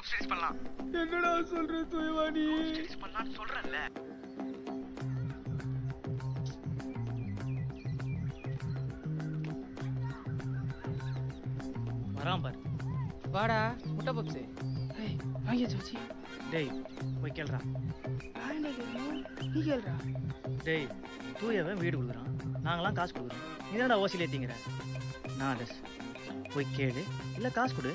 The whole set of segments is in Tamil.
குரூப் ஸ்டடிஸ் பண்ணலாம் என்னடா சொல்ற தூயவாணி ஸ்டடிஸ் பண்ணலாம்னு சொல்றேன்ல வரான் பாரு வாடா முட்டை பப்ஸு ஏய் வாங்கியாச்சு வச்சு டேய் போய் கேள்றா நான் என்ன கேட்கணும் நீ கேளுடா டேய் தூயவன் வீடு கொடுக்குறான் நாங்களாம் காசு கொடுக்குறோம் நீ என்னடா ஓசியில் ஏற்றிங்கிற நான் அட்ரஸ் போய் கேளு இல்லை காசு கொடு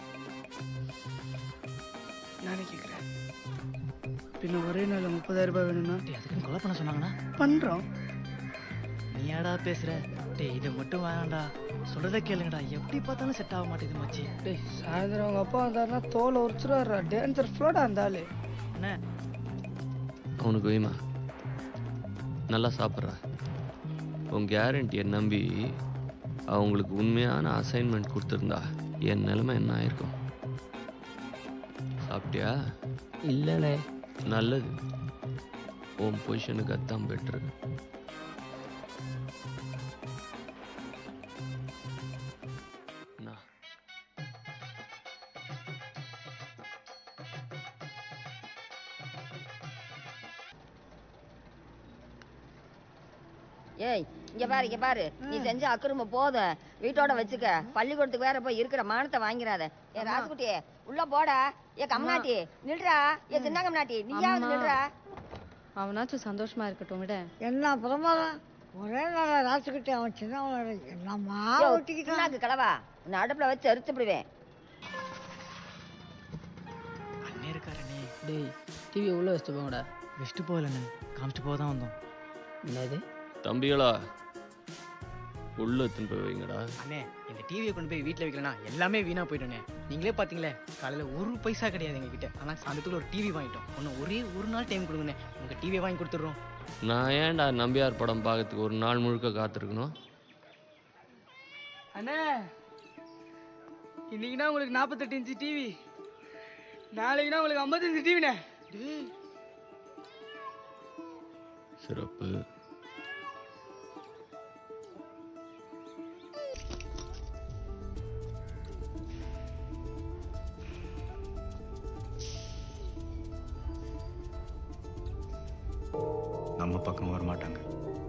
நானே கேட்குறேன் பின்ன ஒரே நாளில் முப்பதாயிரம் ரூபாய் வேணும்னா டேய் அதுக்குன்னு கொலை பண்ண சொன்னாங்கண்ணா பண்ணுறோம் நீ ஏடா பேசுற டேய் இது மட்டும் வேணாம்டா சொல்றத கேளுங்கடா எப்படி பார்த்தாலும் செட் ஆக மாட்டேங்குது மச்சி டேய் சாயந்தரம் அவங்க அப்பா வந்தாருன்னா தோலை உரிச்சிருவாரா டேஞ்சர் ஃப்ளோடா இருந்தாலே அண்ணே அவனுக்கு வைமா நல்லா சாப்பிட்றா உன் கேரண்டியை நம்பி அவங்களுக்கு உண்மையான அசைன்மெண்ட் கொடுத்துருந்தா என் நிலைமை என்ன ஆயிருக்கும் சாப்பிட்டியா இல்லைண்ணே நல்லது உன் பொசிஷனுக்கு அதான் பெட்ரு ஏய் இங்க பாரு இங்க பாரு நீ செஞ்ச அக்கிரம போதும் வீட்டோட வச்சுக்க பள்ளிக்கூடத்துக்கு வேற போய் இருக்கிற மானத்தை வாங்கிடாத ஏ ராசுகுட்டி உள்ள போடா ஏ கம்னாட்டி நில்றா ஏ சின்ன கம்னாட்டி நீயாவது அம்மா. நில்றா அவனாச்சும் சந்தோஷமா இருக்கட்டும் விட என்ன பிரமாதம் ஒரே நாள ராசுக்கிட்டே அவன் சின்னவனோட என்னம்மா யோ, ஒட்டிக்கிட்டான் சின்னாக்கு கிளவா உன்னை அடுப்புல வச்சு அறுத்து விடுவேன் அண்ணே இருக்காரண்ணே டேய் டிவி உள்ள வச்சுட்டு போங்கடா வச்சுட்டு போகலண்ணே காமிச்சிட்டு போக தான் வந்தோம் என்னது தம்பிகளா உள்ள எடுத்துன்னு போய் வைங்கடா அண்ணே இந்த டிவியை கொண்டு போய் வீட்டில் வைக்கலனா எல்லாமே வீணா போயிட்டோண்ணே நீங்களே பார்த்தீங்களே காலையில் ஒரு பைசா கிடையாது எங்ககிட்ட ஆனால் சாயந்தரத்துக்குள்ள ஒரு டிவி வாங்கிட்டோம் ஒன்று ஒரே ஒரு நாள் டைம் கொடுங்கண்ணே உங்கள் டிவியை வாங்கி கொடுத்துட்றோம் நான் ஏன்டா நம்பியார் படம் பார்க்கறதுக்கு ஒரு நாள் முழுக்க காத்திருக்கணும் அண்ணே இன்னைக்குனா உங்களுக்கு நாற்பத்தெட்டு இன்ச்சு டிவி நாளைக்குனா உங்களுக்கு ஐம்பத்தஞ்சு டிவிண்ணே சிறப்பு நம்ம பக்கம் வர மாட்டாங்க